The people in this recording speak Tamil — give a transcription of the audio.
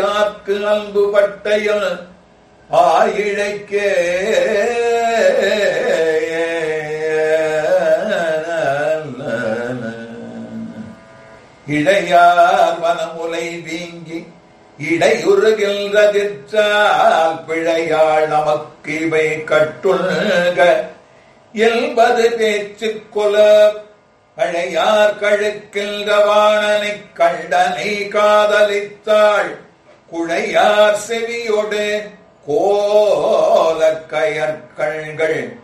ஆர்க்கு அன்பு பட்டையில் ஆயிழைக்கே இடையார் வனமுலை வீங்கி இடையுறுகின்றதிற்றால் பிழையாள் நமக்கு இவை கட்டுள்க என்பது பேச்சுக் கொல பழையார் கழுக்கின்ற வாணனைக் கண்டனை காதலித்தாள் குழையார் செவியொடு கோல கயற்கண்கள்